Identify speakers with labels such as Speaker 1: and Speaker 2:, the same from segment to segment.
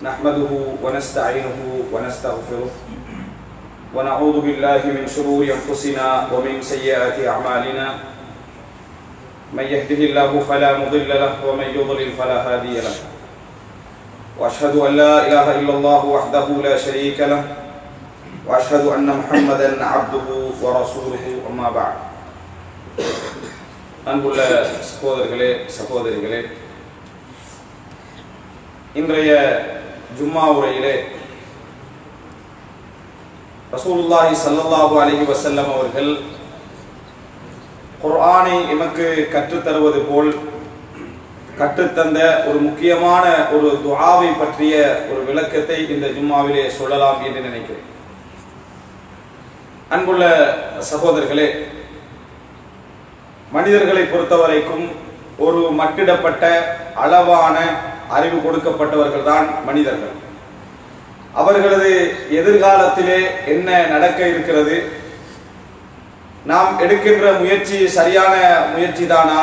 Speaker 1: نحمده ونستعينه ونستغفره ونعوذ بالله من شرور انفسنا ومن سيئات اعمالنا من يهده الله فلا مضل له ومن يضلل فلا هادي له واشهد ان لا اله الا الله وحده لا شريك له واشهد ان محمدا عبده ورسوله اما بعد அன்புள்ள சகோதரர்களே சகோதரிகளே இன்றைய ஜும்மா உரையிலே ரசூலுல்லாஹி ஸல்லல்லாஹு அலைஹி வஸல்லம் அவர்கள் குர்ஆனை எமக்கு கற்றுத்தருவது போல் கற்றுத்தந்த ஒரு முக்கியமான ஒரு துஆவை பற்றிய ஒரு விளக்கத்தை இந்த ஜும்மாவிலே சொல்லலாம் என்று நினைக்கிறேன் அன்புள்ள சகோதரர்களே மனிதர்களை பொறுத்தவரைக்கும் ஒரு மட்டிடப்பட்ட அளவான அறிவு கொடுக்கப்பட்டவர்கள் தான் மனிதர்கள் அவர்களது எதிர்காலத்திலே என்ன நடக்க இருக்கிறது நாம் எடுக்கின்ற முயற்சி சரியான முயற்சி தானா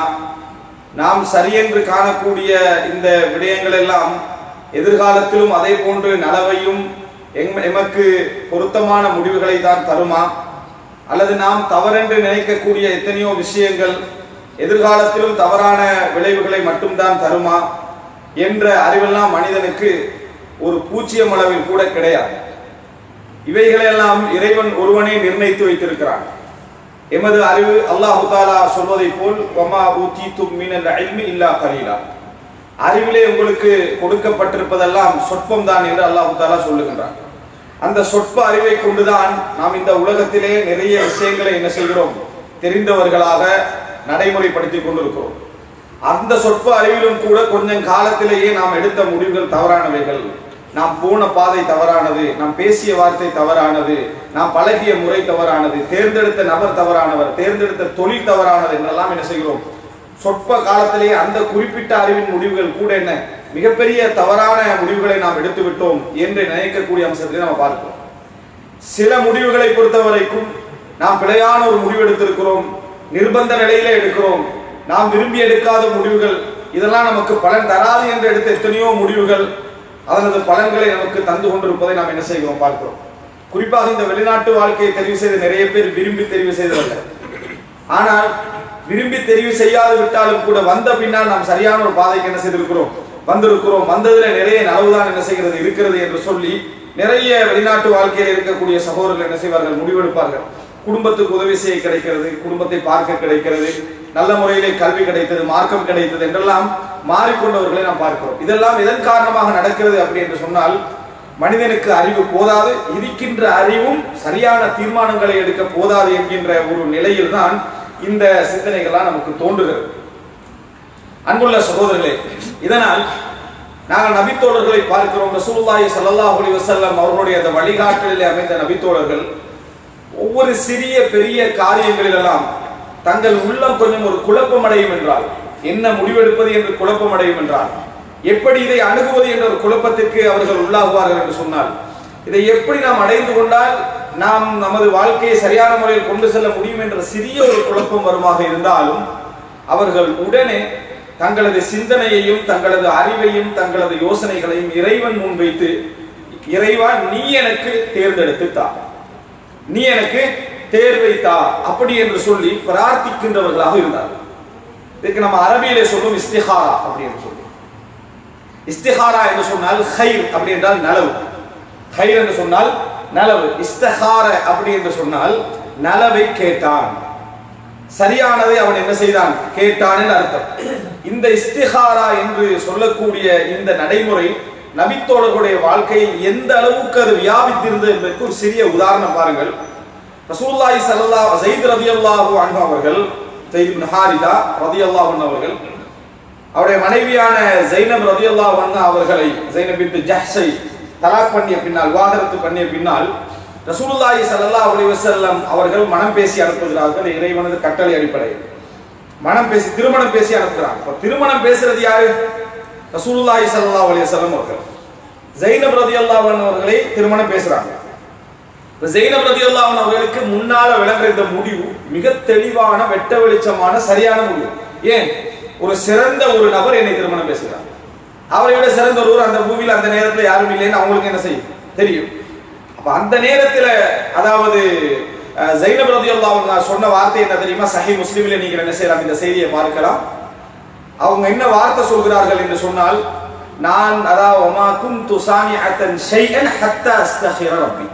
Speaker 1: நாம் சரியென்று காணக்கூடிய இந்த விடயங்கள் எல்லாம் எதிர்காலத்திலும் அதே போன்று நலவையும் எமக்கு பொருத்தமான முடிவுகளை தான் தருமா அல்லது நாம் தவறென்று நினைக்கக்கூடிய எத்தனையோ விஷயங்கள் எதிர்காலத்திலும் தவறான விளைவுகளை மட்டும்தான் தருமா என்ற அறிவெல்லாம் மனிதனுக்கு ஒரு பூச்சியம் அளவில் கூட கிடையாது இவைகளெல்லாம் இறைவன் ஒருவனே நிர்ணயித்து வைத்திருக்கிறான் எமது அறிவு அல்லாஹு தாலா சொல்வதை போல் வமா ஊத்தி தும்மினல் அல்மி இல்லா கலீலா அறிவிலே உங்களுக்கு கொடுக்கப்பட்டிருப்பதெல்லாம் சொற்பம் தான் என்று அல்லாஹு தாலா சொல்லுகின்றான் அந்த சொற்ப அறிவை கொண்டுதான் நாம் இந்த உலகத்திலே நிறைய விஷயங்களை என்ன செய்கிறோம் தெரிந்தவர்களாக நடைமுறைப்படுத்தி கொண்டிருக்கிறோம் அந்த சொற்ப அறிவிலும் கூட கொஞ்சம் காலத்திலேயே நாம் எடுத்த முடிவுகள் தவறானவைகள் நாம் போன பாதை தவறானது நாம் பேசிய வார்த்தை தவறானது நாம் பழகிய முறை தவறானது தேர்ந்தெடுத்த நபர் தவறானவர் தேர்ந்தெடுத்த தொழில் தவறானது என்றெல்லாம் என்ன செய்கிறோம் சொற்ப காலத்திலேயே அந்த குறிப்பிட்ட அறிவின் முடிவுகள் கூட என்ன மிகப்பெரிய தவறான முடிவுகளை நாம் எடுத்து விட்டோம் என்று நினைக்கக்கூடிய அம்சத்தை நம்ம பார்க்கிறோம் சில முடிவுகளை பொறுத்த வரைக்கும் நாம் பிழையான ஒரு முடிவு எடுத்திருக்கிறோம் நிர்பந்த நிலையில எடுக்கிறோம் நாம் விரும்பி எடுக்காத முடிவுகள் இதெல்லாம் நமக்கு பலன் தராது என்று எடுத்த எத்தனையோ முடிவுகள் அதனது பலன்களை நமக்கு தந்து கொண்டிருப்பதை நாம் என்ன செய்கிறோம் பார்க்கிறோம் குறிப்பாக இந்த வெளிநாட்டு வாழ்க்கையை தெரிவு செய்த நிறைய பேர் விரும்பி தெரிவு செய்தவர்கள் ஆனால் விரும்பி தெரிவு செய்யாது விட்டாலும் கூட வந்த பின்னால் நாம் சரியான ஒரு பாதைக்கு என்ன செய்திருக்கிறோம் வந்திருக்கிறோம் வந்ததுல நிறைய நலவுதான் என்ன செய்கிறது இருக்கிறது என்று சொல்லி நிறைய வெளிநாட்டு வாழ்க்கையில் இருக்கக்கூடிய சகோதரர்கள் என்ன செய்வார்கள் முடிவெடுப்பார்கள் குடும்பத்துக்கு உதவி செய்ய கிடைக்கிறது குடும்பத்தை பார்க்க கிடைக்கிறது நல்ல முறையிலே கல்வி கிடைத்தது மார்க்கம் கிடைத்தது என்றெல்லாம் மாறிக்கொண்டவர்களை நாம் பார்க்கிறோம் இதெல்லாம் எதன் காரணமாக நடக்கிறது அப்படி என்று சொன்னால் மனிதனுக்கு அறிவு போதாது இருக்கின்ற அறிவும் சரியான தீர்மானங்களை எடுக்க போதாது என்கின்ற ஒரு நிலையில் தான் இந்த சிந்தனைகள்லாம் நமக்கு தோன்றுகிறது அன்புள்ள சகோதரர்களே இதனால் நாங்கள் நபித்தோழர்களை பார்க்கிறோம் ரசூலுல்லாஹி ஸல்லல்லாஹு அலைஹி வஸல்லம் அவர்களுடைய அந்த வழிகாட்டலில் அமைந்த நபித்தோழர்கள் ஒவ்வொரு சிறிய பெரிய காரியங்களிலெல்லாம் தங்கள் உள்ளம் கொஞ்சம் ஒரு குழப்பம் அடையும் என்றால் என்ன முடிவெடுப்பது என்று குழப்பம் அடையும் என்றால் எப்படி இதை அணுகுவது என்ற ஒரு குழப்பத்திற்கு அவர்கள் உள்ளாகுவார்கள் என்று சொன்னால் இதை எப்படி நாம் அடைந்து கொண்டால் நாம் நமது வாழ்க்கையை சரியான முறையில் கொண்டு செல்ல முடியும் என்ற சிறிய ஒரு குழப்பம் வருமாக இருந்தாலும் அவர்கள் உடனே தங்களது சிந்தனையையும் தங்களது அறிவையும் தங்களது யோசனைகளையும் இறைவன் முன்வைத்து இறைவா நீ எனக்கு தேர்ந்தெடுத்து தா நீ எனக்கு தேர்வை தா அப்படி என்று சொல்லி பிரார்த்திக்கின்றவர்களாக இருந்தார்கள் இதுக்கு நம்ம அரபியிலே சொல்லும் இஸ்திஹாரா அப்படி என்று சொல்லி இஸ்திஹாரா என்று சொன்னால் ஹைர் அப்படி என்றால் நலவு ஹைர் என்று சொன்னால் நலவு இஸ்தஹார அப்படி என்று சொன்னால் நலவை கேட்டான் சரியானதை அவன் என்ன செய்தான் கேட்டான் என்று அர்த்தம் இந்த இஸ்திஹாரா என்று சொல்லக்கூடிய இந்த நடைமுறை நபித்தோழர்களுடைய வாழ்க்கையில் எந்த அளவுக்கு அது வியாபித்திருந்தது என்பதற்கு ஒரு சிறிய உதாரணம் பாருங்கள் ரசூல்லாய் சல்லா ஜெயித் ரதி அல்லாஹூ அன்பு அவர்கள் ஜெயித் ஹாரிதா ரதி அல்லாஹன் அவர்கள் அவருடைய மனைவியான ஜைனப் ரதி அல்லாஹ் அவர்களை ஜைனபின் ஜஹ்ஸை தலாக் பண்ணிய பின்னால் விவாகரத்து பண்ணிய பின்னால் ரசூலுல்லாஹி ஸல்லல்லாஹு அலைஹி வஸல்லம் அவர்கள் மனம் பேசி அனுப்புகிறார்கள் இறைவனது கட்டளை அடிப்படையில் மனம் பேசி திருமணம் பேசி அனுப்புகிறாங்க அப்ப திருமணம் பேசுறது யாரு ரசூலுல்லாஹி ஸல்லல்லாஹு அலைஹி வஸல்லம் அவர்கள் ஜைனப் ரலியல்லாஹு அன்ஹு அவர்களை திருமணம் பேசுறாங்க ஜெயினப் ரலியல்லாஹு அன்ஹு அவர்களுக்கு முன்னால விளங்குற இந்த முடிவு மிக தெளிவான வெட்ட வெளிச்சமான சரியான முடிவு ஏன் ஒரு சிறந்த ஒரு நபர் என்னை திருமணம் பேசுகிறார் அவரை விட சிறந்த ஒருவர் அந்த பூமியில் அந்த நேரத்தில் யாரும் இல்லைன்னு அவங்களுக்கு என்ன செய்யும் தெரியும் அப்ப அந்த நேரத்தில் அதாவது அஹ், ஜைனப் ரதியல்லாஹு அன்ஹா சொன்ன வார்த்தை என்ன தெரியுமா சஹி முஸ்லிமில் நீங்கள் என்ன செய்யலாம் இந்த செய்தியை பார்க்கலாம் அவங்க என்ன வார்த்தை சொல்கிறார்கள் என்று சொன்னால் நான் அதாவது ஒமா குந்து சானிஅத்தன் ஷைஅன் ஹத்தா அஸ்தகிர ரப்பி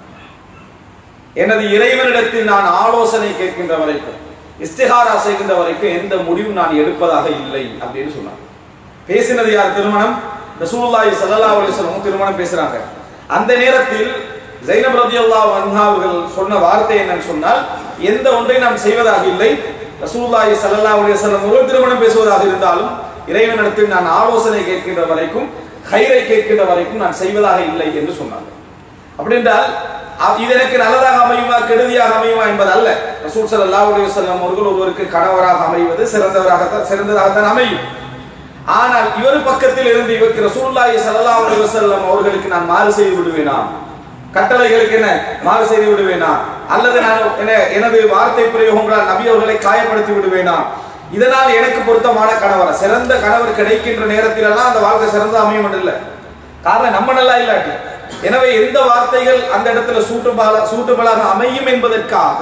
Speaker 1: எனது இறைவனிடத்தில் நான் ஆலோசனை கேட்கின்ற வரைக்கும் இஸ்திகாரா செய்கின்ற வரைக்கும் எந்த முடிவும் நான் எடுப்பதாக இல்லை அப்படின்னு சொன்னாங்க பேசினது யார் திருமணம் ரசூலுல்லாஹி ஸல்லல்லாஹு அலைஹி வஸல்லம் திருமணம் பேசுறாங்க அந்த நேரத்தில் ஜைனப் ரலியல்லாஹு அன்ஹா அவர்கள் சொன்ன வார்த்தை என்னன்னு சொன்னால் எந்த ஒன்றை நாம் செய்வதாக இல்லை ரசூலுல்லாஹி ஸல்லல்லாஹு அலைஹி வஸல்லம் ஒரு திருமணம் பேசுவதாக இருந்தாலும் இறைவனிடத்தில் நான் ஆலோசனை கேட்கின்ற வரைக்கும் ஹைரை கேட்கின்ற வரைக்கும் நான் செய்வதாக இல்லை என்று சொன்னாங்க அப்படி என்றால் அ- இது எனக்கு நல்லதாக அமையுமா கெடுதியாக அமையுமா என்பது அல்ல ரசூல் ஸல்லல்லாஹு அலைஹி வஸல்லம் அவர்கள் ஒருவருக்கு கணவராக அமைவது சிறந்தவராகத்தான் சிறந்ததாகத்தான் அமையும் ஆனால் இவர் பக்கத்தில் இருந்து இவருக்கு ரசூலுல்லாஹி ஸல்லல்லாஹு அலைஹி வஸல்லம் அவர்களுக்கு நான் மாறு செய்து விடுவேனா கட்டளைகளுக்கு என்ன மாறு செய்து விடுவேனா அல்லது நான் என்ன- எனது வார்த்தை பிரயோகங்களால் நபி அவர்களை காயப்படுத்தி விடுவேனா இதனால் எனக்கு பொருத்தமான கணவர் சிறந்த கணவர் கிடைக்கின்ற நேரத்தில் எல்லாம் அந்த வாழ்க்கை சிறந்த அமையும் இல்லை காரணம் நம்ம நல்லா இல்லாட்டி எனவே எந்த வார்த்தைகள் அந்த இடத்துல சூட்டுபால சூட்டுபலாக அமையும் என்பதற்காக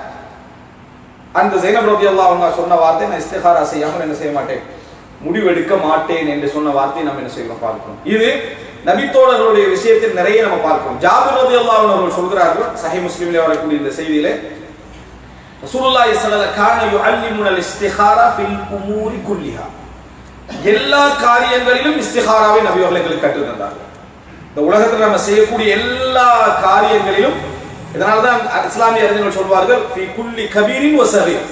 Speaker 1: அந்த ஜெயினப் ரபி அவங்க சொன்ன வார்த்தை நான் இஸ்திகாரா செய்யாமல் என்ன செய்ய மாட்டேன் முடிவெடுக்க மாட்டேன் என்று சொன்ன வார்த்தையை நம்ம என்ன செய்யலாம் பார்க்கிறோம் இது நபித்தோழர்களுடைய விஷயத்தில் நிறைய நம்ம பார்க்கிறோம் ஜாபிர் ரபி அவர்கள் சொல்கிறார்கள் சஹி முஸ்லிமிலே வரக்கூடிய இந்த செய்தியிலே ரசூலுல்லாஹி ஸல்லல்லாஹு கான யுஅல்லிமுனல் இஸ்திகாரா ஃபில் உமூரி குல்லிஹா எல்லா காரியங்களிலும் இஸ்திகாராவை நபி அவர்கள் எங்களுக்கு கற்றுத் தந்தார்கள் இந்த உலகத்தில் நம்ம செய்யக்கூடிய எல்லா காரியங்களிலும் இதனால தான் இஸ்லாமிய அறிஞர்கள் சொல்வார்கள் ஃபி குல்லி கபீரின் வ சகீர்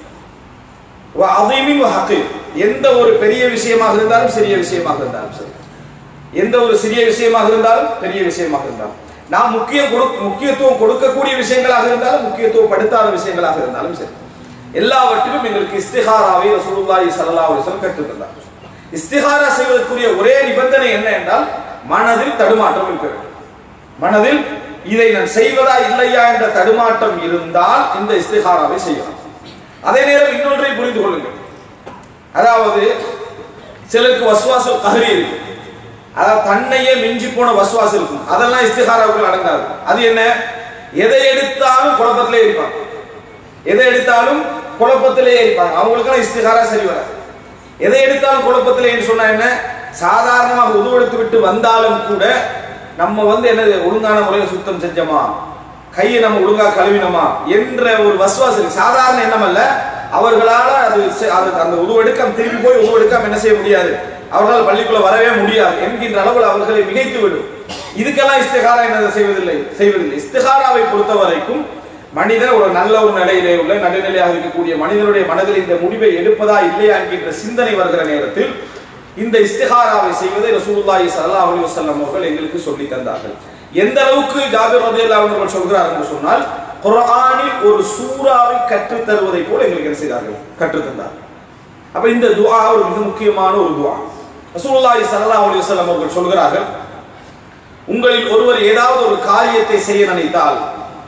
Speaker 1: வ அதீமின் வ ஹகீர் எந்த ஒரு பெரிய விஷயமாக இருந்தாலும் சிறிய விஷயமாக இருந்தாலும் சரி எந்த ஒரு சிறிய விஷயமாக இருந்தாலும் பெரிய விஷயமாக இருந்தாலும் நாம் முக்கியம் கொடு முக்கியத்துவம் கொடுக்கக்கூடிய விஷயங்களாக இருந்தாலும் முக்கியத்துவம் படுத்தாத விஷயங்களாக இருந்தாலும் சரி எல்லாவற்றிலும் எங்களுக்கு இஸ்திஹாராவை ரசூலுல்லாஹி ஸல்லல்லாஹு அலைஹி வஸல்லம் கற்றுத் தந்தார் இஸ்திஹாரா செய்வதற்குரிய ஒரே நிபந்தனை என்ன என்றால் மனதில் தடுமாற்றம் இருக்க வேண்டும் மனதில் இதை நான் செய்வதா இல்லையா என்ற தடுமாற்றம் இருந்தால் இந்த இஸ்திஹாராவை செய்யலாம் அதே நேரம் இன்னொன்றை புரிந்து கொள்ளுங்கள் அதாவது சிலருக்கு வசுவாச கஹரி இருக்கு அதாவது தன்னையே மிஞ்சி போன வசுவாசம் இருக்கும் அதெல்லாம் இஸ்திகாராவுக்குள் அடங்காது அது என்ன எதை எடுத்தாலும் குழப்பத்திலே இருப்பாங்க எதை எடுத்தாலும் குழப்பத்திலே இருப்பாங்க அவங்களுக்கெல்லாம் இஸ்திகாரா சரி வராது எதை எடுத்தாலும் குழப்பத்திலே சொன்னா என்ன சாதாரணமாக உதுவெடுத்து விட்டு வந்தாலும் கூட நம்ம வந்து என்னது ஒழுங்கான முறையில் சுத்தம் செஞ்சோமா கையை நம்ம ஒழுங்கா கழுவினோமா என்ற ஒரு வசுவாசம் இருக்கு. சாதாரண எண்ணம் அல்ல அவர்களால அது செ- அது அந்த உருவெடுக்கம் திரும்பி போய் உருவெடுக்காம என்ன செய்ய முடியாது அவர்களால் பள்ளிக்குள்ள வரவே முடியாது என்கின்ற அளவில் அவர்களை மிகைத்து விடும் இதுக்கெல்லாம் இஸ்திகாரா என்ன செய்வதில்லை செய்வதில்லை இஸ்திகாராவை பொறுத்த வரைக்கும் மனிதன் ஒரு நல்ல ஒரு நிலையிலே உள்ள நடுநிலையாக இருக்கக்கூடிய மனிதனுடைய மனதில் இந்த முடிவை எடுப்பதா இல்லையா என்கின்ற சிந்தனை வருகிற நேரத்தில் இந்த இஸ்திகாராவை செய்வதை ரசூலுல்லாஹி ஸல்லல்லாஹு அலைஹி வஸல்லம் அவர்கள் எங்களுக்கு சொல்லி தந்தார்கள் எந்த அளவுக்கு ஜாபிர் ரலியல்லாஹு அன்ஹு அவர்கள் சொல்கிறார்கள் என்று சொன்னால் குர்ஆனில் ஒரு சூறாவை கற்றுத் தருவதை போல எங்களுக்கு என்ன செய்தார்கள் கற்றுத் தந்தார்கள் அப்ப இந்த துஆ ஒரு மிக முக்கியமான ஒரு துஆ ரசூலுல்லாஹி ஸல்லல்லாஹு அலைஹி வஸல்லம் அவர்கள் சொல்கிறார்கள் உங்களில் ஒருவர் ஏதாவது ஒரு காரியத்தை செய்ய நினைத்தால்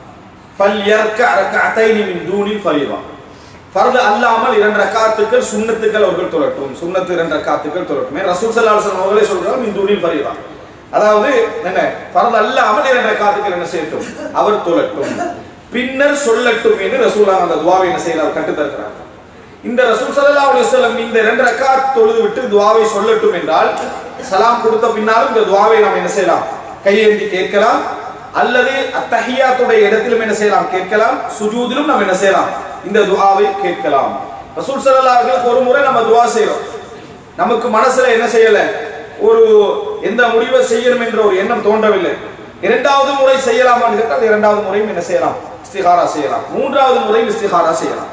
Speaker 1: ஃபல்யர்க ரக்அத்தைனி மின் தூனில் ஃபரீதா ஃபர்து அல்லாமல் இரண்டு ரக்காத்துக்கள் சுன்னத்துக்கள் அவர்கள் தொழட்டும் சுன்னத்து இரண்டு ரக்காத்துக்கள் தொழட்டும் ஏன் ரசூல் ஸல்லல்லாஹு அலைஹி வஸல்லம் அவர்களே சொல்றாங்க மின் தூனில் ஃபரீதா அதாவது என்ன ஃபர்து அல்லாமல் இரண்டு ரக்காத்துக்கள் என்ன செய்யட்டும் அவர் தொழட்டும் பின்னர் சொல்லட்டும் என்று ரசூலுல்லாஹ் அந்த துஆவை என்ன செய்யறார் கற்றுத் தருகிறார் இந்த ரசூல் ஸல்லல்லாஹு அலைஹி வஸல்லம் இந்த இரண்டு ரக்காத் தொழுது விட்டு துஆவை சொல்லட்டும் என்றால் சலாம் கொடுத்த பின்னாலும் இந்த துஆவை நாம் என்ன செய்யலாம் கையேந்தி கேட்கலாம் அல்லது அத்தஹியாத்துடைய இடத்திலும் என்ன செய்யலாம் கேட்கலாம் சுஜூதிலும் நாம் என்ன செய்யலாம் இந்த துஆவை கேட்கலாம் ரசூல் ஸல்லல்லாஹு அலைஹி வஸல்லம் ஒரு முறை நம்ம துஆ செய்றோம் நமக்கு மனசுல என்ன செய்யல ஒரு எந்த முடிவை செய்யணும் என்ற ஒரு எண்ணம் தோன்றவில்லை இரண்டாவது முறை செய்யலாமான்னு கேட்டால் இரண்டாவது முறையும் என்ன செய்யலாம் இஸ்திகாரா செய்யலாம் மூன்றாவது முறையும் இஸ்திகாரா செய்யலாம்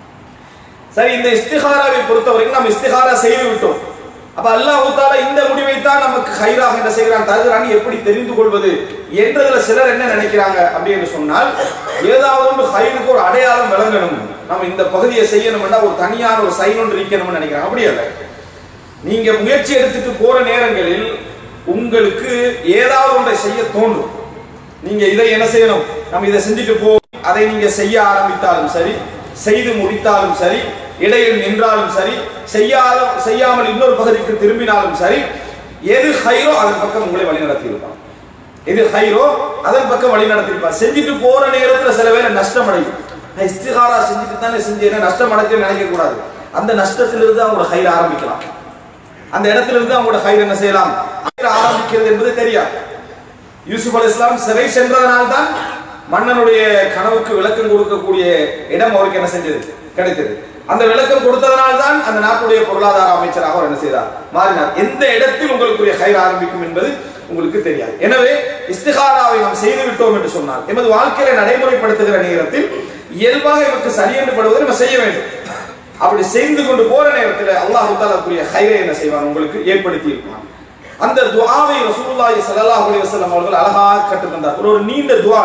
Speaker 1: சரி இந்த இஸ்திகாராவை பொறுத்தவரைக்கும் நாம் இஸ்திகாரா செய்து விட்டோம் அப்ப அல்லாஹ் தாலா இந்த முடிவை தான் நமக்கு ஹைராக என்ன செய்கிறான் தருகிறான் எப்படி தெரிந்து கொள்வது என்றதுல சிலர் என்ன நினைக்கிறாங்க அப்படின்னு சொன்னால் ஏதாவது ஒன்று ஹைருக்கு ஒரு அடையாளம் விளங்கணும் நம்ம இந்த பகுதியை செய்யணும்னா ஒரு தனியான ஒரு சைன் ஒன்று இருக்கணும்னு நினைக்கிறாங்க அப்படி அல்ல நீங்க முயற்சி எடுத்துட்டு போற நேரங்களில் உங்களுக்கு ஏதாவது ஒன்றை செய்ய தோன்றும் நீங்க இதை என்ன செய்யணும் நம்ம இதை செஞ்சுட்டு போ அதை நீங்க செய்ய ஆரம்பித்தாலும் சரி செய்து முடித்தாலும் சரி இடையில் நின்றாலும் சரி செய்யாத செய்யாமல் இன்னொரு பகுதிக்கு திரும்பினாலும் சரி எது ஹைரோ அதன் பக்கம் உங்களை வழி நடத்தி இருப்பான் எது ஹைரோ அதன் பக்கம் வழி நடத்தி இருப்பான் செஞ்சுட்டு போற நேரத்துல சில வேளை நஷ்டம் அடையும் நான் இஸ்திகாரா செஞ்சுட்டு தானே செஞ்சேன் நஷ்டம் அடைக்க நினைக்க கூடாது அந்த நஷ்டத்திலிருந்து அவங்களோட ஹைர் ஆரம்பிக்கலாம் அந்த இடத்துல இருந்து அவங்களோட ஹைர் என்ன செய்யலாம் ஹைர் ஆரம்பிக்கிறது என்பது தெரியாது யூசுப் அலி இஸ்லாம் சிறை சென்றதனால் தான் மன்னனுடைய கனவுக்கு விளக்கம் கொடுக்கக்கூடிய இடம் அவருக்கு என்ன செஞ்சது கிடைத்தது அந்த விளக்கம் கொடுத்ததனால் தான் அந்த நாட்டுடைய பொருளாதார அமைச்சராக அவர் என்ன செய்தார் மாறினார் எந்த இடத்தில் உங்களுக்குரிய ஹைர் ஆரம்பிக்கும் என்பது உங்களுக்கு தெரியாது எனவே இஸ்திகாராவை நாம் செய்து விட்டோம் என்று சொன்னால் எமது வாழ்க்கையில நடைமுறைப்படுத்துகிற நேரத்தில் இயல்பாக நமக்கு சரி என்று படுவதை நம்ம செய்ய வேண்டும் அப்படி செய்து கொண்டு போற நேரத்தில் அல்லாஹ் தாலாக்குரிய ஹைரை என்ன செய்வான் உங்களுக்கு ஏற்படுத்தி இருப்பான் அந்த துஆவை ரசூலுல்லாஹி ஸல்லல்லாஹு அலைஹி வஸல்லம் அவர்கள் அழகாக கற்றுத் தந்தார் ஒரு ஒரு நீண்ட துஆ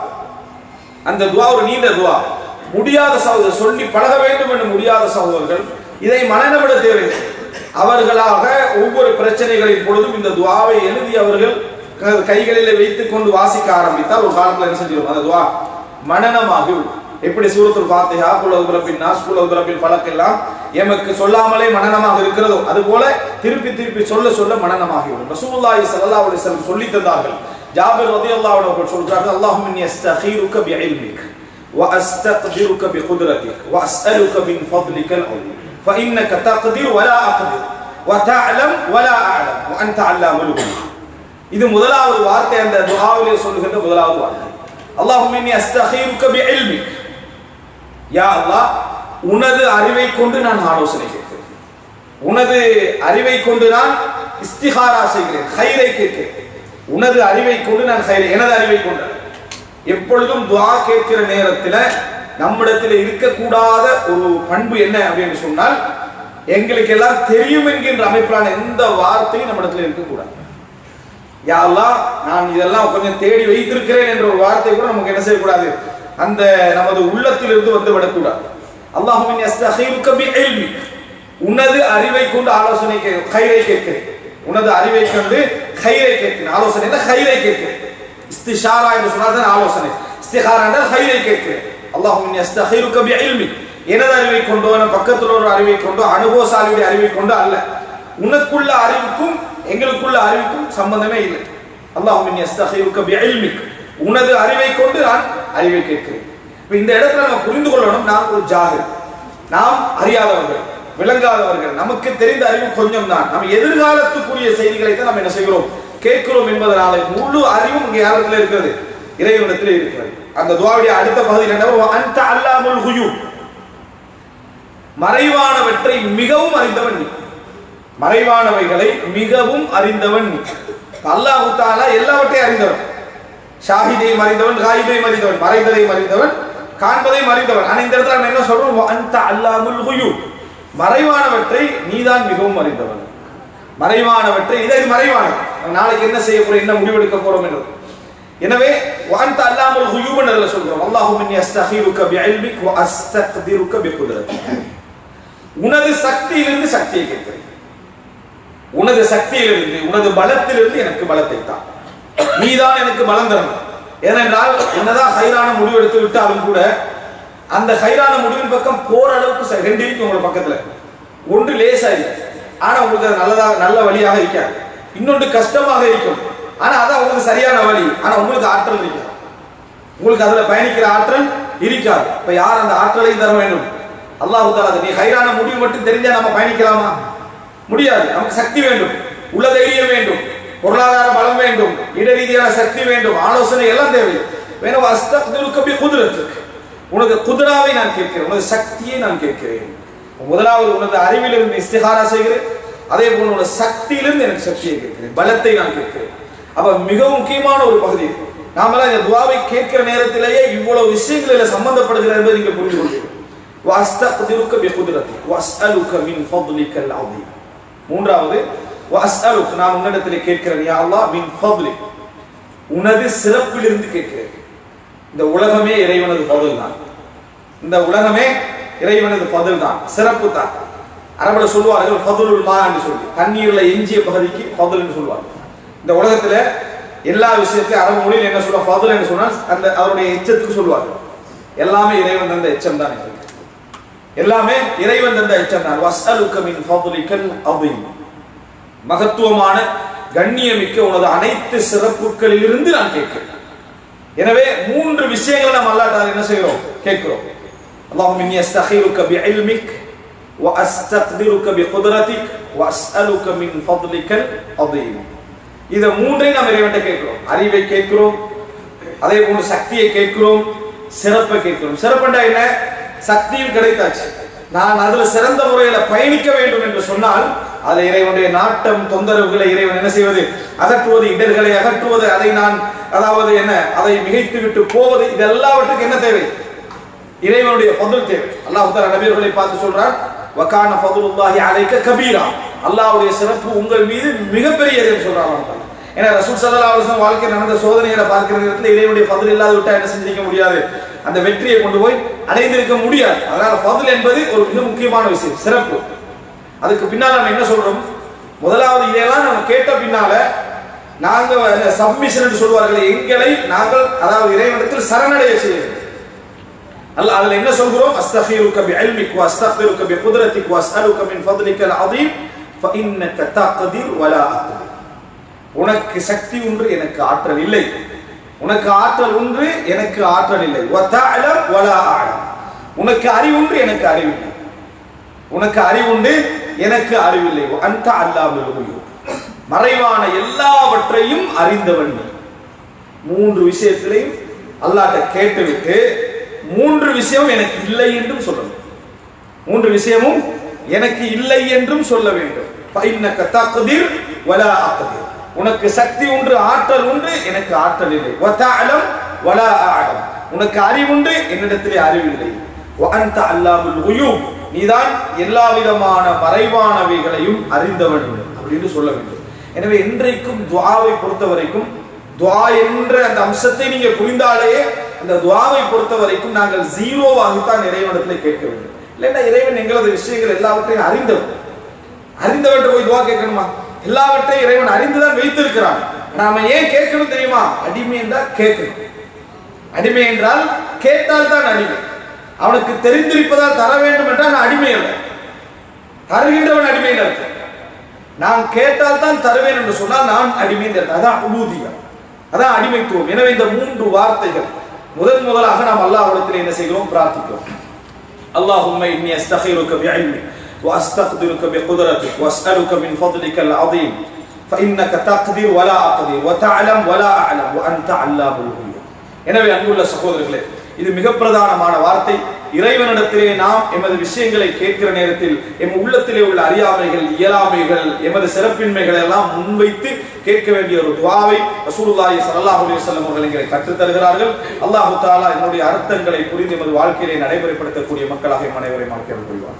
Speaker 1: அந்த துஆ ஒரு நீண்ட துஆ முடியாத சகோதரர் சொல்லி பழக வேண்டும் என்று முடியாத சகோதரர்கள் இதை மனநமிட தேவையில்லை அவர்களாக ஒவ்வொரு பிரச்சனைகளின் பொழுதும் இந்த துஆவை எழுதி அவர்கள் க- கைகளிலே வைத்துக் கொண்டு வாசிக்க ஆரம்பித்தால் ஒரு காலத்துல என்ன செஞ்சிடும் அந்த துஆ மனநமாகி விடும் எப்படி சூரத்துல் ஃபாத்திஹா குல் அவுதுரபின் நாஸ் குல் அவுதுரபின் ஃபலக் எல்லாம் எமக்கு சொல்லாமலே மனநமாக இருக்கிறதோ அதுபோல திருப்பி திருப்பி சொல்ல சொல்ல மனநமாகிவிடும் ரசூலுல்லாஹி ஸல்லல்லாஹு அலைஹி வஸல்லம் சொல்லி தந்தார்கள் ஜாபிர் ரலியல்லாஹு அன்ஹு அவர்கள் சொல்கிறார்கள் அல்லாஹும்ம இன்னி அஸ்தகீருக பிஇல்மிக் وأستقدرك بقدرتك وأسألك من فضلك العظيم فإنك تقدر ولا أقدر وتعلم ولا أعلم وأنت علام الغيوب இது முதலாவது வார்த்தை அந்த துஆவிலே சொல்லுகின்ற முதலாவது வார்த்தை அல்லாஹும்ம இன்னி அஸ்தகீருக பிஇல்மிக் யா அல்லாஹ் உனது அறிவை கொண்டு நான் ஆலோசனை கேட்கிறேன் உனது அறிவை கொண்டு நான் இஸ்திகாரா செய்கிறேன் ஹைரை கேட்கிறேன் உனது அறிவை கொண்டு நான் ஹைரை எனது அறிவை கொண்டு எப்பொழுதும் துஆ கேட்கிற நேரத்தில் நம்மிடத்தில் இருக்கக்கூடாத ஒரு பண்பு என்ன அப்படின்னு சொன்னால் எங்களுக்கு எல்லாம் தெரியும் என்கின்ற அமைப்பிலான எந்த வார்த்தையும் நம்மிடத்தில் இருக்கக்கூடாது யா அல்லாஹ் நான் இதெல்லாம் கொஞ்சம் தேடி வைத்திருக்கிறேன் என்ற ஒரு வார்த்தை கூட நமக்கு என்ன செய்யக்கூடாது அந்த நமது உள்ளத்திலிருந்து வந்து விடக்கூடாது அல்லாஹுவின் அஸ்தகீருக்க பிஇல்மி உனது அறிவை கொண்டு ஆலோசனை கே கைரை கேட்கிறேன் உனது அறிவை கொண்டு கைரை கேட்கிறேன் ஆலோசனை என்ன கைரை கேட்கிறேன் இஸ்திஷாரா என்று சொன்னால் தான் ஆலோசனை இஸ்திகாரா என்றால் கைரை கேட்கிறேன் அல்லாஹுவின் அஸ்தகீருக்க பிஇல்மி எனது அறிவை கொண்டோ என பக்கத்தில் ஒரு அறிவை கொண்டோ அனுபவசாலியுடைய அறிவை கொண்டோ அல்ல உனக்குள்ள அறிவுக்கும் எங்களுக்குள்ள அறிவுக்கும் சம்பந்தமே இல்லை அல்லாஹுவின் அஸ்தகீருக்க பிஇல்மிக் உனது அறிவை கொண்டு நான் அறிவை கேட்கிறேன் இப்ப இந்த இடத்துல நம்ம புரிந்து கொள்ளணும் நாம் ஒரு ஜாகிர் நாம் அறியாதவர்கள் விளங்காதவர்கள் நமக்கு தெரிந்த அறிவு கொஞ்சம் தான் நம்ம எதிர்காலத்துக்குரிய செய்திகளை தான் நம்ம என்ன செய்கிறோம் கேட்கிறோம் என்பதனால முழு அறிவும் இங்க யாரிடத்துல இருக்கிறது இறைவனிடத்தில் இருக்கிறது அந்த துவாவுடைய அடுத்த பகுதியில் என்ன அந்த அல்லாமுல் ஹுயூப் மறைவானவற்றை மிகவும் அறிந்தவன் நீ மறைவானவைகளை மிகவும் அறிந்தவன் நீ அல்லாஹு தாலா எல்லாவற்றையும் அறிந்தவன் ஷாஹிதையும் அறிந்தவன் காயிதையும் அறிந்தவன் மறைந்ததையும் அறிந்தவன் காண்பதையும் அறிந்தவன் ஆனா இந்த இடத்துல நம்ம என்ன சொல்றோம் அந்த அல்லாமுல் ஹுயூப் மறைவானவற்றை நீதான் மிகவும் அறிந்தவன் மறைவானவற்றை இதை இது மறைவானது நம்ம நாளைக்கு என்ன செய்ய போறோம் என்ன முடிவெடுக்க போறோம் என்றது எனவே வாந்த அல்லாமல் ஹுயூபன் அதில் சொல்கிறோம் அல்லாஹும் இன்னி அஸ்தகீருக்க பிஇல்மிக் வ அஸ்தக்திருக்க பிகுத்ரத்திக் உனது சக்தியிலிருந்து சக்தியை கேட்கிறேன் உனது சக்தியிலிருந்து உனது பலத்திலிருந்து எனக்கு பலத்தை தான் நீதான் எனக்கு பலம் தரணும் ஏனென்றால் என்னதான் ஹைரான முடிவு எடுத்து விட்டாலும் கூட அந்த ஹைரான முடிவின் பக்கம் போற அளவுக்கு ச- ரெண்டு இருக்கு உங்க பக்கத்துல ஒன்று லேசா இருக்கு ஆனா உங்களுக்கு அது நல்லதாக நல்ல வழியாக இருக்காது இன்னொன்று கஷ்டமாக இருக்கும் ஆனா அதான் உங்களுக்கு சரியான வழி ஆனா உங்களுக்கு ஆற்றல் இருக்காது உங்களுக்கு அதுல பயணிக்கிற ஆற்றல் இருக்காது இப்ப யார் அந்த ஆற்றலை தர வேண்டும் அல்லாஹ் தாலா நீ ஹைரான முடிவு மட்டும் தெரிஞ்சா நம்ம பயணிக்கலாமா முடியாது நமக்கு சக்தி வேண்டும் உள்ள தைரியம் வேண்டும் பொருளாதார பலம் வேண்டும் இட ரீதியான சக்தி வேண்டும் ஆலோசனை எல்லாம் தேவை வேணும் அஸ்தக்திருக்க பி குதிரத்துக்கு உனது குதிராவை நான் கேட்கிறேன் உனது சக்தியை நான் கேட்கிறேன் முதலாவது உனது அறிவிலிருந்து இஸ்திகாரா செய்கிறேன் அதே போல உனது சக்தியிலிருந்து எனக்கு சக்தியை கேட்கிறேன் பலத்தை நான் கேட்கிறேன் அப்ப மிக முக்கியமான ஒரு பகுதி நாமெல்லாம் இந்த துவாவை கேட்கிற நேரத்திலேயே இவ்வளவு விஷயங்கள் இதுல சம்பந்தப்படுகிறது என்பதை நீங்க புரிந்து கொள்வீர்கள் واستقدرك بقدرتك واسالك من فضلك العظيم மூன்றாவது واسالك நான் உன்னிடத்திலே கேட்கிறேன் யா அல்லாஹ் மின் ஃபضلك உனது சிறப்பிலிருந்து கேட்கிறேன் இந்த உலகமே இறைவனது பதில் தான் இந்த உலகமே இறைவனது பதில் தான் சிறப்பு தான் அரபுல சொல்லுவார்கள் ஃபதுலுல் மா என்று சொல்லி தண்ணீர்ல எஞ்சிய பகுதிக்கு ஃபதுல் என்று சொல்லுவார்கள் இந்த உலகத்துல எல்லா விஷயத்தையும் அரபு மொழியில் என்ன சொல்லுவா ஃபதுல் என்று சொன்னால் அந்த அவருடைய எச்சத்துக்கு சொல்லுவார்கள் எல்லாமே இறைவன் தந்த எச்சம் தான் என்று எல்லாமே இறைவன் தந்த எச்சம் தான் வஸ்அலுக்க மின் ஃபதுலிக்கல் அதீம் மகத்துவமான கண்ணியமிக்க உனது அனைத்து சிறப்புகளிலிருந்து நான் கேட்கிறேன் எனவே மூன்று விஷயங்களை நாம் அல்லாஹ் என்ன செய்கிறோம் கேட்கிறோம் اللهم اني استخيرك بعلمك واستقدرك بقدرتك واسالك من فضلك العظيم இத மூன்றையும் நாம் இறைவன்ட்ட கேட்கிறோம் அறிவை கேட்கிறோம் அதே போன்று சக்தியை கேட்கிறோம் சிறப்பை கேட்கிறோம் சிறப்புண்டா என்ன சக்தியும் கிடைத்தாச்சு நான் அதுல சிறந்த முறையில பயணிக்க வேண்டும் என்று சொன்னால் அதை இறைவனுடைய நாட்டம் தொந்தரவுகளை இறைவன் என்ன செய்வது அகற்றுவது இடர்களை அகற்றுவது அதை நான் அதாவது என்ன அதை மிகைத்து விட்டு போவது இது எல்லாவற்றுக்கும் என்ன தேவை இறைவனுடைய ஃபதுல் தேவை அல்லாஹ் தஆலா நபியர்களை பார்த்து சொல்றார் வகான ஃபதுலுல்லாஹி அலைக்க கபீரா அல்லாஹ்வுடைய சிறப்பு உங்கள் மீது மிகப்பெரியது என்று சொல்றாங்க அல்லாஹ் தஆலா. ஏன்னா ரசூல் ஸல்லல்லாஹு அலைஹி வஸல்லம் வாழ்க்கையில் நடந்த சோதனைகளை பார்க்கிற நேரத்தில் இறைவனுடைய ஃபதுல் இல்லாத விட்டா என்ன செஞ்சிருக்க முடியாது அந்த வெற்றியை கொண்டு போய் அடைந்திருக்க முடியாது அதனால ஃபதுல் என்பது ஒரு மிக முக்கியமான விஷயம் சிறப்பு அதுக்கு பின்னால் நம்ம என்ன சொல்றோம் முதலாவது இதெல்லாம் நம்ம கேட்ட பின்னால நாங்க சப்மிஷன் என்று சொல்வார்கள் எங்களை நாங்கள் அதாவது இறைவனத்தில் சரணடைய செய்ய வேண்டும் அல்ல அதுல என்ன சொல்கிறோம் அஸ்தஃபீருக்க பிஇல்மிக் வ அஸ்தக்பிருக்க பிகுத்ரத்திக் வ அஸ்அலுக மின் ஃபضلிக அல்அதீம் ஃபஇன்னக தக்திர் வலா அக்திர் உனக்கு சக்தி ஒன்று எனக்கு ஆற்றல் இல்லை உனக்கு ஆற்றல் ஒன்று எனக்கு ஆற்றல் இல்லை வ தஅலம் வலா அஅலம் உனக்கு அறிவுண்டு எனக்கு அறிவில்லை உனக்கு அறிவுண்டு எனக்கு அறிவில்லை வ அன்த அல்லாஹுல் குயூப் மறைவான எல்லாவற்றையும் அறிந்தவன் நீ மூன்று விஷயத்திலையும் அல்லாஹ்ட்ட கேட்டுவிட்டு மூன்று விஷயம் எனக்கு இல்லை என்றும் சொல்லணும் மூன்று விஷயமும் எனக்கு இல்லை என்றும் சொல்ல வேண்டும் ஃபைன்னக தக்திர் வலா அக்திர் உனக்கு சக்தி ஒன்று ஆற்றல் உண்டு எனக்கு ஆற்றல் இல்லை வ தஅலம் வலா அஅலம் உனக்கு அறிவுண்டு என்னிடத்திலே அறிவில்லை வ அன்த அல்லாஹுல் குயூப் நீதான் எல்லா விதமான மறைவானவைகளையும் அறிந்தவன் அப்படின்னு சொல்ல வேண்டும் எனவே இன்றைக்கும் துஆவை பொறுத்த வரைக்கும் துஆ என்ற அந்த அம்சத்தை நீங்க புரிந்தாலே அந்த துஆவை பொறுத்த வரைக்கும் நாங்கள் ஜீரோவாகத்தான் இறைவனிடத்தில் கேட்க வேண்டும் இல்லைன்னா இறைவன் எங்களது விஷயங்கள் எல்லாவற்றையும் அறிந்தவன் அறிந்தவன்ட்ட போய் துஆ கேட்கணுமா எல்லாவற்றையும் இறைவன் அறிந்துதான் வைத்திருக்கிறான் நாம ஏன் கேட்கணும் தெரியுமா அடிமை என்றால் கேட்கணும் அடிமை என்றால் கேட்டால் தான் அடிமை அவனுக்கு தெரிந்திருப்பதால் தர வேண்டும் என்றால் நான் அடிமை அல்ல தருகின்றவன் அடிமை என்று அர்த்தம் நான் கேட்டால் தான் தருவேன் என்று சொன்னால் நான் அடிமை என்று அர்த்தம் அதான் உபூதியம் அதான் அடிமைத்துவம் எனவே இந்த மூன்று வார்த்தைகள் முதன் முதலாக நாம் அல்லாஹ்விடத்தில் என்ன செய்கிறோம் பிரார்த்திக்கிறோம் اللهم إني أستخيرك بعلمك وأستقدرك بقدرتك وأسألك من فضلك العظيم فإنك تقدر ولا أقدر وتعلم ولا أعلم وأنت علام الغيوب எனவே அன்புள்ள சகோதரர்களே இது மிக பிரதானமான வார்த்தை இறைவனிடத்திலே நாம் எமது விஷயங்களை கேட்கிற நேரத்தில் எம் உள்ளத்திலே உள்ள அறியாமைகள் இயலாமைகள் எமது சிறப்பின்மைகளை எல்லாம் முன்வைத்து கேட்க வேண்டிய ஒரு துவாவை ரசூலுல்லாஹி ஸல்லல்லாஹு அலைஹி வஸல்லம் அவர்கள் எங்களை கற்றுத் தருகிறார்கள் அல்லாஹ் தஆலா என்னுடைய அர்த்தங்களை புரிந்து எமது வாழ்க்கையிலே நடைமுறைப்படுத்தக்கூடிய மக்களாக எம் அனைவரையும் வாழ்க்கையில் புரிவார்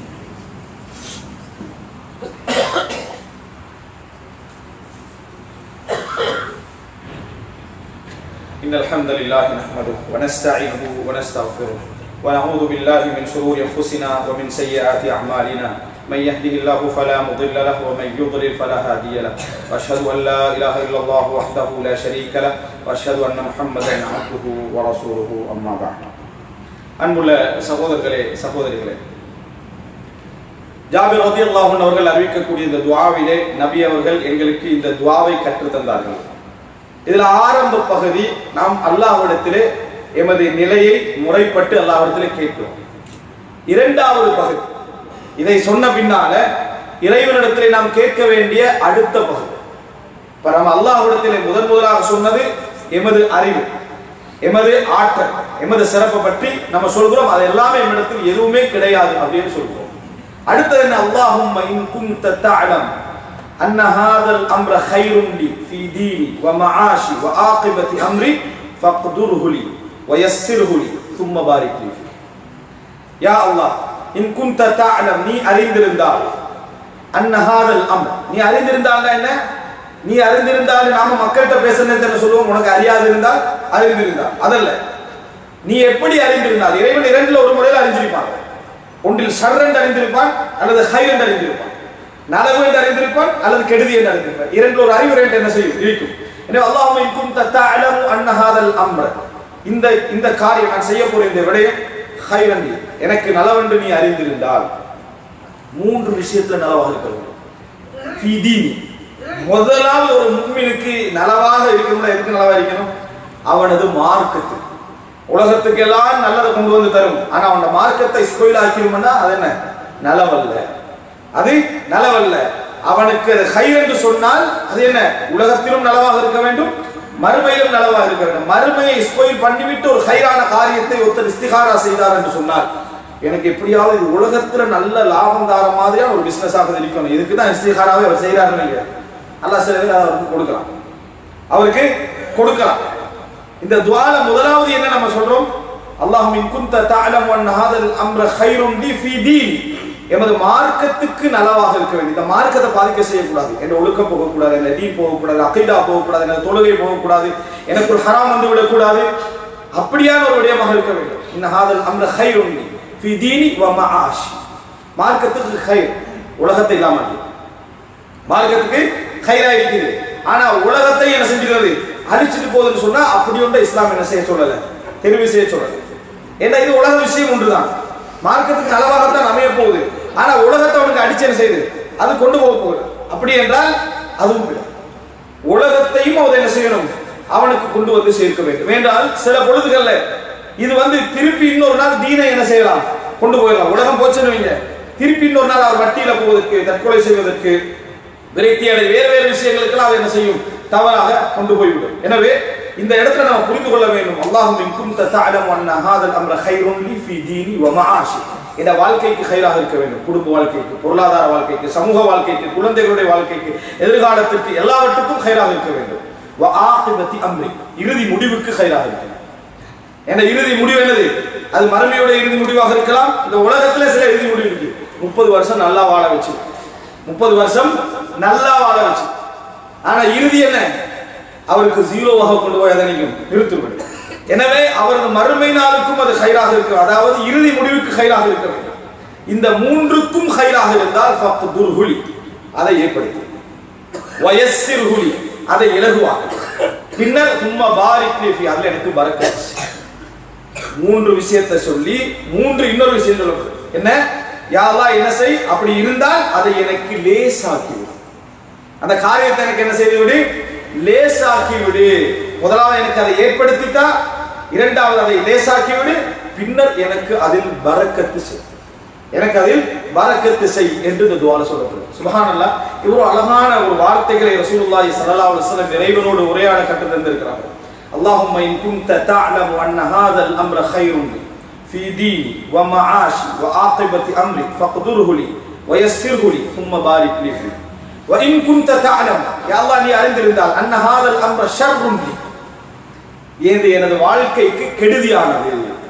Speaker 1: إن الحمد لله نحمده ونستعينه ونستغفره ونعوذ بالله من شرور أنفسنا ومن سيئات أعمالنا من يهده الله فلا مضل له ومن يضلل فلا هادي له وأشهد أن لا إله إلا الله وحده لا شريك له وأشهد أن محمدا عبده ورسوله أما بعد அன்புள்ள சகோதரர்களே சகோதரிகளே ஜாபிர் ரதியல்லாஹு அன்ஹு அவர்கள் அறிவிக்கக்கூடிய இந்த துஆவிலே நபி அவர்கள் எங்களுக்கு இந்த துஆவை கற்றுத் தந்தார்கள் இதுல ஆரம்ப பகுதி நாம் அல்லாஹ்விடத்திலே எமது நிலையை முறைப்பட்டு அல்லாஹ்விடத்திலே கேட்கிறோம் இரண்டாவது பகுதி இதை சொன்ன பின்னால இறைவனிடத்திலே நாம் கேட்க வேண்டிய அடுத்த பகுதி இப்ப நம்ம அல்லாஹ்விடத்திலே முதன் முதலாக சொன்னது எமது அறிவு எமது ஆற்றல் எமது சிறப்பை பற்றி நம்ம சொல்கிறோம் அது எல்லாமே என்னிடத்தில் எதுவுமே கிடையாது அப்படின்னு சொல்கிறோம் அடுத்தது என்ன அல்லாஹும் இன் குன்த தஅலம் أن هذا الأمر خير لي في ديني ومعاشي وعاقبة أمري فاقدره لي ويسره لي ثم بارك لي فيه يا الله إن كنت تعلم நீ அறிந்திருந்தால் அன்ன ஹாதல் அம்ர் நீ அறிந்திருந்தால் என்ன நீ அறிந்திருந்தால் நாம மக்கள்கிட்ட பேசுறது என்ன சொல்லுவோம் உனக்கு அறியாது இருந்தால் அறிந்திருந்தால் அதல்ல நீ எப்படி அறிந்திருந்தால் இறைவன் இரண்டுல ஒரு முறையில் அறிஞ்சிருப்பான் ஒன்றில் ஷர்ரண்ட் அறிந்திருப்பான் அல்லது ஹைரண்ட் அறிந்திருப்பான் நலவு என்று அறிந்திருப்பான் அல்லது கெடுதி என்று அறிந்திருப்பான் இரண்டு ஒரு அறிவு ரெண்டு என்ன செய்யும் இருக்கும் எனவே அல்லாஹ் இன்கும் தத்தஅலமு அன்ன ஹாதல் அம்ர இந்த இந்த காரியம் நான் செய்ய போற இந்த விடயம் ஹைரன் எனக்கு நலவென்று நீ அறிந்திருந்தால் மூன்று விஷயத்துல நலவாக இருக்க வேண்டும் ஃபீ தீனி முதலாவது ஒரு முக்மினுக்கு நலவாக இருக்கணும்னா எதுக்கு நலவா இருக்கணும் அவனது மார்க்கத்து உலகத்துக்கு எல்லாம் நல்லதை கொண்டு வந்து தரும் ஆனா அவன் மார்க்கத்தை ஸ்கோயில் ஆக்கிருமன்னா அது என்ன நலவல்ல அது நலவல்ல அவனுக்கு அது ஹை என்று சொன்னால் அது என்ன உலகத்திலும் நலவாக இருக்க வேண்டும் மறுமையிலும் நலவாக இருக்க வேண்டும் மறுமையை ஸ்கோயில் பண்ணிவிட்டு ஒரு ஹைரான காரியத்தை ஒருத்தர் இஸ்திகாரா செய்தார் என்று சொன்னார் எனக்கு எப்படியாவது இது உலகத்துல நல்ல லாபம் தார மாதிரியான ஒரு பிசினஸ் ஆக இருக்கணும் இதுக்கு தான் இஸ்திகாராவே அவர் செய்யறாருன்னு இல்லையா அல்லாஹ் சில பேர் அவருக்கு கொடுக்கலாம் அவருக்கு கொடுக்கலாம் இந்த துவால முதலாவது என்ன நம்ம சொல்றோம் அல்லாஹ் இன் குந்த தஅலம் அன் ஹாதல் அம்ர கைரும் லி ஃபீ தீன் எமது மார்க்கத்துக்கு நலவாக இருக்க வேண்டும் இந்த மார்க்கத்தை பாதிக்க செய்யக்கூடாது என் ஒழுக்கம் போகக்கூடாது என்ன தீன் போகக்கூடாது அகைதா போகக்கூடாது என்ன தொழுகை போகக்கூடாது எனக்கு ஒரு ஹராம் வந்து விடக்கூடாது அப்படியான ஒரு விடயமாக இருக்க வேண்டும் இன்ன ஹாதல் அம்ர கைரும் லி ஃபீ தீனி வ மஆஷ் மார்க்கத்துக்கு கைர் உலகத்தை இல்லாமல் மார்க்கத்துக்கு கைரா இருக்குது ஆனா உலகத்தை என்ன செஞ்சுக்கிறது அழிச்சிட்டு போகுதுன்னு சொன்னா அப்படி ஒன்று இஸ்லாம் என்ன செய்ய சொல்லல தெரிவு செய்ய சொல்லல ஏன்னா இது உலக விஷயம் ஒன்றுதான் மார்க்கத்துக்கு நலவாகத்தான் அமைய போகுது ஆனா உலகத்தை அவனுக்கு அடிச்சு என்ன செய்யுது அது கொண்டு போக போகுது அப்படி என்றால் அதுவும் இல்லை உலகத்தையும் அவன் என்ன செய்யணும் அவனுக்கு கொண்டு வந்து சேர்க்க வேண்டும் என்றால் சில பொழுதுகள்ல இது வந்து திருப்பி இன்னொரு நாள் தீனை என்ன செய்யலாம் கொண்டு போயிடலாம் உலகம் போச்சுன்னு வைங்க திருப்பி இன்னொரு நாள் அவர் வட்டியில போவதற்கு தற்கொலை செய்வதற்கு விரக்தி அடை வேறு வேறு விஷயங்களுக்கெல்லாம் அதை என்ன செய்யும் தவறாக கொண்டு போய்விடும் எனவே இந்த இடத்துல நம்ம புரிந்து கொள்ள வேண்டும் அல்லாஹும் இன் குன்த தஅலம் அன்ன ஹாதல் அம்ர கைருன் லி ஃபீ தீனி வ மஆஷி இந்த வாழ்க்கைக்கு கைராக இருக்க வேண்டும் குடும்ப வாழ்க்கைக்கு பொருளாதார வாழ்க்கைக்கு சமூக வாழ்க்கைக்கு குழந்தைகளுடைய வாழ்க்கைக்கு எதிர்காலத்திற்கு எல்லாவற்றுக்கும் கைராக இருக்க வேண்டும் வ ஆகிபத்தி அம்ரி இறுதி முடிவுக்கு கைராக இருக்க வேண்டும் ஏன்னா இறுதி முடிவு என்னது அது மறுமையோட இறுதி முடிவாக இருக்கலாம் இந்த உலகத்துல சில இறுதி முடிவு இருக்கு முப்பது வருஷம் நல்லா வாழ வச்சு முப்பது வருஷம் நல்லா வாழ வச்சு ஆனா இறுதி என்ன அவருக்கு ஜீரோவாக கொண்டு போய் அதை நீங்க நிறுத்திவிடும் எனவே அவரது மறுமை நாளுக்கும் அது ஹைராக இருக்கும் அதாவது இறுதி முடிவுக்கு ஹைராக இருக்க வேண்டும் இந்த மூன்றுக்கும் ஹைராக இருந்தால் ஃபக்து துர்ஹுலி அதை ஏற்படுத்தி வயசிர் ஹுலி அதை இலகுவாக பின்னர் சும்மா பாரிக் நேஃபி அதுல எனக்கு பறக்க மூன்று விஷயத்தை சொல்லி மூன்று இன்னொரு விஷயம் சொல்லப்படுது என்ன யாரா என்ன செய் அப்படி இருந்தால் அதை எனக்கு லேசாக்கி விடு அந்த காரியத்தை எனக்கு என்ன செய்து விடு லேசாக்கி விடு முதலாவது எனக்கு அதை ஏற்படுத்திட்டா இரண்டாவது அதை லேசாக்கி விடு பின்னர் எனக்கு அதில் பறக்கத்து செய் எனக்கு அதில் பறக்கத்து செய் என்று இந்த துவால சொல்லப்படுது சுபஹானல்லாஹ் இவ்வளவு அழகான ஒரு வார்த்தைகளை ரசூலுல்லாஹி ஸல்லல்லாஹு அலைஹி வஸல்லம் இறைவனோடு உரையாட கற்று தந்திருக்கிறார்கள் اللهم إن كنت تعلم أن هذا الأمر خير لي في ديني ومعاشي وعاقبة أمري فاقدره لي ويسره لي ثم بارك لي فيه وإن كنت تعلم يا الله நீ அறிந்திருந்தால் أن هذا الأمر شر لي இது எனது வாழ்க்கைக்கு கெடுதியானது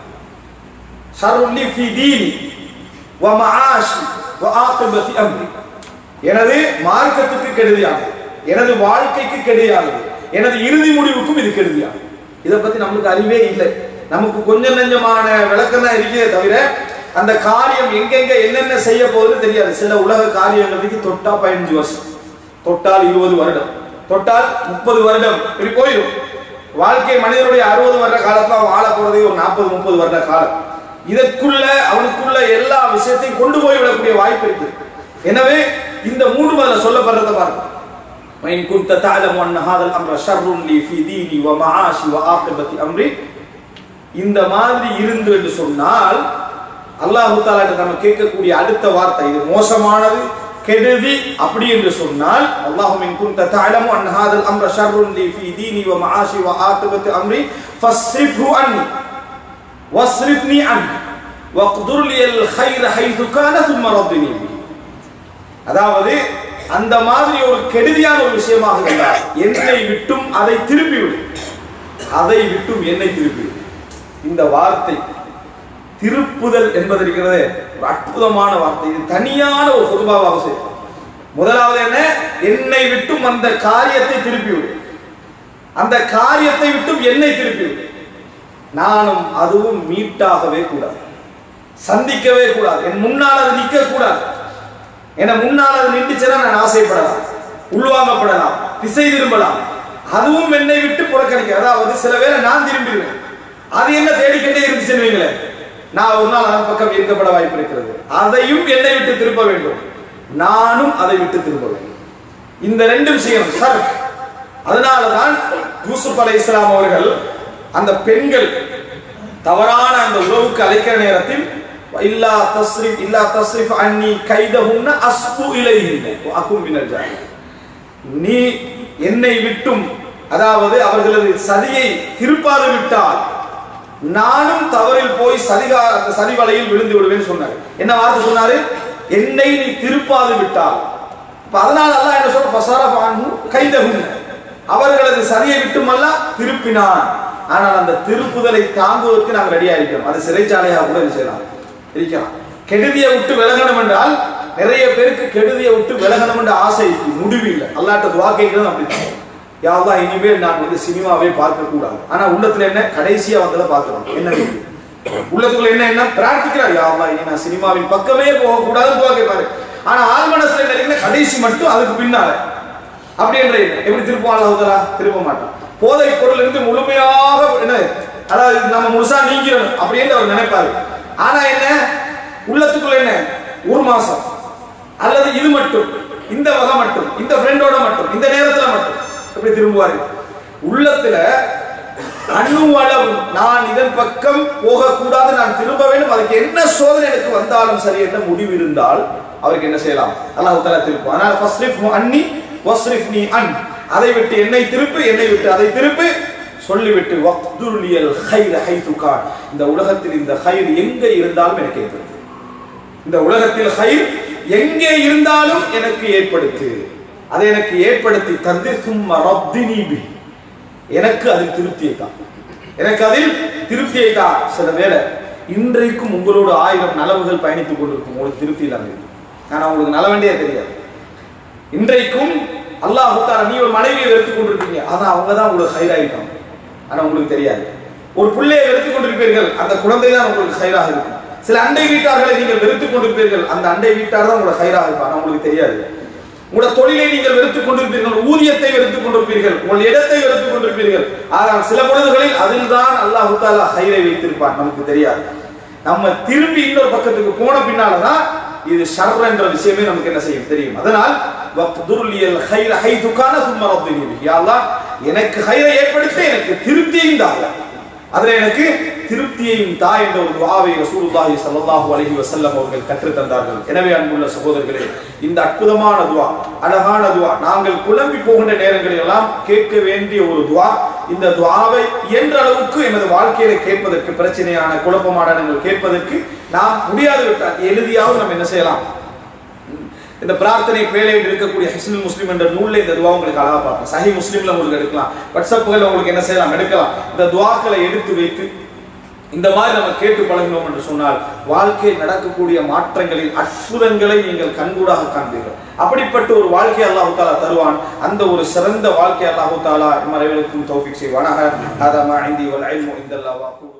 Speaker 1: ஷர்ருல்லி ஃபி தீனி வ மஆஷி வ ஆகிபதி அம்ரி எனது மார்க்கத்துக்கு கெடுதியானது எனது வாழ்க்கைக்கு கெடுதியானது எனது இறுதி முடிவுக்கும் இது கெடுதியானது இதை பத்தி நம்மளுக்கு அறிவே இல்லை நமக்கு கொஞ்சம் நெஞ்சமான விளக்கம் தான் இருக்கே தவிர அந்த காரியம் எங்கெங்க என்னென்ன செய்ய போகுதுன்னு தெரியாது சில உலக காரியங்களுக்கு தொட்டா பதினஞ்சு வருஷம் தொட்டால் இருபது வருடம் தொட்டால் முப்பது வருடம் இப்படி போயிடும் வாழ்க்கை மனிதனுடைய அறுபது வருட காலத்துல அவன் வாழ போறதே ஒரு நாற்பது முப்பது வருட காலம் இதற்குள்ள அவனுக்குள்ள எல்லா விஷயத்தையும் கொண்டு போய் விடக்கூடிய வாய்ப்பு இருக்கு எனவே இந்த மூன்று அதில் சொல்லப்படுறத பாருங்க وإن كنت تعلم أن هذا الأمر شر لي في ديني ومعاشي وعاقبة أمري இந்த மாதிரி இருந்து என்று சொன்னால் அல்லாஹு தாலா நம்ம கேட்கக்கூடிய அடுத்த வார்த்தை இது மோசமானது கெடுதி அப்படி என்று சொன்னால் அல்லாஹு மின் குன்த தஅலமு அன் ஹாதல் அம்ர ஷர்ருன் லி ஃபீ தீனி வ மஆஷி வ ஆகிபத்தி அம்ரி ஃபஸ்ரிஃப்ஹு அன்னி வஸ்ரிஃப்னி அன்னி வக்துர் லி அல் கைர ஹைது கான ثم ردني به அதாவது அந்த மாதிரி ஒரு கெடுதியான ஒரு விஷயமாக இருந்தால் என்னை விட்டும் அதை திருப்பி விடு அதை விட்டும் என்னை திருப்பி விடு இந்த வார்த்தை திருப்புதல் என்பது இருக்கிறது ஒரு அற்புதமான வார்த்தை இது தனியான ஒரு பொதுவாக செய்யும் முதலாவது என்ன என்னை விட்டும் அந்த காரியத்தை திருப்பி விடு அந்த காரியத்தை விட்டும் என்னை திருப்பி விடு நானும் அதுவும் மீட்டாகவே கூடாது சந்திக்கவே கூடாது என் முன்னால் அது நிற்க கூடாது என முன்னால் அது நின்றுச்சுன்னா நான் ஆசைப்படலாம் உள்வாங்கப்படலாம் திசை திரும்பலாம் அதுவும் என்னை விட்டு புறக்கணிக்க அதாவது சில வேளை நான் திரும்பிடுவேன் அது என்ன தேடிக்கிட்டே இருந்துச்சுன்னு வைங்களேன் நான் ஒரு நாள் அதன் பக்கம் ஈர்க்கப்பட வாய்ப்பு இருக்கிறது அதையும் என்னை விட்டு திரும்ப வேண்டும் நானும் அதை விட்டு திரும்ப வேண்டும் இந்த ரெண்டு விஷயம் சார் அதனாலதான் யூசுப் அலை இஸ்லாம் அவர்கள் அந்த பெண்கள் தவறான அந்த உறவுக்கு அழைக்கிற நேரத்தில் இல்லா தஸ்ரிஃப் இல்லா தஸ்ரிஃப் அன்னி கைதஹுன்ன அஸ்பு இலைஹின்ன அக்கும் மினல் ஜாஹில் நீ என்னை விட்டும் அதாவது அவர்களது சதியை திருப்பாது விட்டால் நானும் தவறில் போய் சதிகா அந்த சதி வலையில் விழுந்து விடுவேன்னு சொன்னார் என்ன வார்த்தை சொன்னாரு என்னை நீ திருப்பாது விட்டால் இப்ப அதனால அல்லாஹ் என்ன சொல்ற ஃபசரஃபானு கைதஹுன்ன அவர்களது சதியை விட்டுமல்ல திருப்பினான் ஆனால் அந்த திருப்புதலை தாங்குவதற்கு நாங்கள் ரெடியா இருக்கிறோம் அது சிறைச்சாலையாக கூட இது செய்யலாம் இருக்கலாம் கெடுதியை விட்டு விலகணும் என்றால் நிறைய பேருக்கு கெடுதியை விட்டு விலகணும் என்ற ஆசை இருக்கு முடிவு இல்லை அல்லாட்ட துவா கேட்கறது அப்படித்தான் யாவா இனிமேல் நான் வந்து சினிமாவே பார்க்க கூடாது ஆனா உள்ளத்துல என்ன கடைசியா வந்ததை பார்க்கிறோம் என்ன இருக்கு? உள்ளத்துக்குள்ள என்ன என்ன பிரார்த்திக்கிறார் யாவா இனி நான் சினிமாவின் பக்கமே போக கூடாதுன்னு துவா கேட்பாரு ஆனா ஆள் மனசுல என்ன இருக்குன்னா கடைசி மட்டும் அதுக்கு பின்னால அப்படி என்ற என்ன? எப்படி திருப்புவான் அல்லாஹ் திருப்ப மாட்டான் போதை பொருள் இருந்து முழுமையாக என்ன அதாவது நம்ம முழுசா நீங்கிறோம் அப்படின்னு அவர் நினைப்பாரு ஆனா என்ன உள்ளத்துக்குள்ள என்ன ஒரு மாசம் அல்லது இது மட்டும் இந்த வகை மட்டும் இந்த ஃப்ரெண்டோட மட்டும் இந்த நேரத்துல மட்டும் எப்படி திரும்புவாரு உள்ளத்துல அணுவளவு நான் இதன் பக்கம் போகக்கூடாது நான் திரும்ப வேண்டும் அதுக்கு என்ன சோதனை எனக்கு வந்தாலும் சரி என்ன முடிவு இருந்தால் அவருக்கு என்ன செய்யலாம் அல்லாஹ் தஆலா திருப்பும் அதனால ஃபஸ்ரிஃப் அன்னி வஸ்ரிஃப் நீ அன் அதை விட்டு என்னை திருப்பு என்னை விட்டு அதை திருப்பு சொல்லிவிட்டு வக்துலியல் ஹைர ஹைது கான் இந்த உலகத்தில் இந்த ஹைர் எங்க இருந்தாலும் எனக்கு ஏற்படுத்து இந்த உலகத்தில் ஹைர் எங்கே இருந்தாலும் எனக்கு ஏற்படுத்து அதை எனக்கு ஏற்படுத்தி தந்து சும்மா ரப்தினி பி எனக்கு அதில் திருப்தியை தான் எனக்கு அதில் திருப்தியை தான் சில வேளை இன்றைக்கும் உங்களோட ஆயிரம் நலவுகள் பயணித்துக் கொண்டிருக்கும் உங்களுக்கு திருப்தி இல்லாமல் இருக்கும். ஆனா உங்களுக்கு நலவண்டியே தெரியாது இன்றைக்கும் அல்லாஹ் தாலா நீ ஒரு மனைவியை வெறுத்துக் கொண்டிருப்பீங்க ஆனா அவங்க தான் உங்களுக்கு ஹைராயிட்டாங்க ஆனா உங்களுக்கு தெரியாது ஒரு பிள்ளையை வெறுத்துக் கொண்டிருப்பீர்கள் அந்த குழந்தை தான் உங்களுக்கு ஹைராக இருக்கும் சில அண்டை வீட்டார்களை நீங்கள் வெறுத்துக் கொண்டிருப்பீர்கள் அந்த அண்டை வீட்டார் தான் உங்களுக்கு ஹைராக இருக்கும் ஆனா உங்களுக்கு தெரியாது உங்களோட தொழிலை நீங்கள் வெறுத்துக் கொண்டிருப்பீர்கள் ஊதியத்தை வெறுத்துக் கொண்டிருப்பீர்கள் உங்கள் இடத்தை வெறுத்துக் கொண்டிருப்பீர்கள் ஆனால் சில பொழுதுகளில் அதில் தான் அல்லாஹ் தாலா ஹைரை வைத்திருப்பான் நமக்கு தெரியாது நம்ம திரும்பி இன்னொரு பக்கத்துக்கு போன பின்னாலதான் இது ஷர் என்ற விஷயமே நமக்கு என்ன செய்யும் தெரியும் அதனால் வக்துர்லியல் ஹைர ஹைதுக்கான சும்மா ரப்பினி பிஹி. யா அல்லாஹ் எனக்கு ஹைரை ஏற்படுத்தி எனக்கு திருப்தியையும் தாங்க அதுல எனக்கு திருப்தியையும் தா என்ற ஒரு துவாவை ரசூலுல்லாஹி ஸல்லல்லாஹு அலைஹி வஸல்லம் அவர்கள் கற்றுத் தந்தார்கள் எனவே அன்புள்ள சகோதரர்களே இந்த அற்புதமான துவா அழகான துவா நாங்கள் குழம்பி போகின்ற நேரங்களில் எல்லாம் கேட்க வேண்டிய ஒரு துவா இந்த துவாவை இயன்ற அளவுக்கு எமது வாழ்க்கையில கேட்பதற்கு பிரச்சனையான குழப்பமான நீங்கள் கேட்பதற்கு நாம் முடியாது விட்டால் எழுதியாவது நம்ம என்ன செய்யலாம் இந்த பிரார்த்தனை பேழையில் இருக்கக்கூடிய ஹிஸ்னுல் முஸ்லிம் என்ற நூல்ல இந்த துவா உங்களுக்கு அழகா பார்க்கலாம் சஹி முஸ்லிம்ல உங்களுக்கு எடுக்கலாம் வாட்ஸ்அப்புகள் உங்களுக்கு என்ன செய்யலாம் எடுக்கலாம் இந்த துவாக்களை எடுத்து வைத்து இந்த மாதிரி நம்ம கேட்டு பழகினோம் என்று சொன்னால் வாழ்க்கையில் நடக்கக்கூடிய மாற்றங்களில் அற்புதங்களை நீங்கள் கண்கூடாக காண்பீர்கள் அப்படிப்பட்ட ஒரு வாழ்க்கை அல்லாஹு தாலா தருவான் அந்த ஒரு சிறந்த வாழ்க்கை அல்லாஹு தாலா மறைவலுக்கும் தௌஃபிக் செய்வானாக ஹதா மா இந்தி வல் இல்மு இந்தல்லாஹ்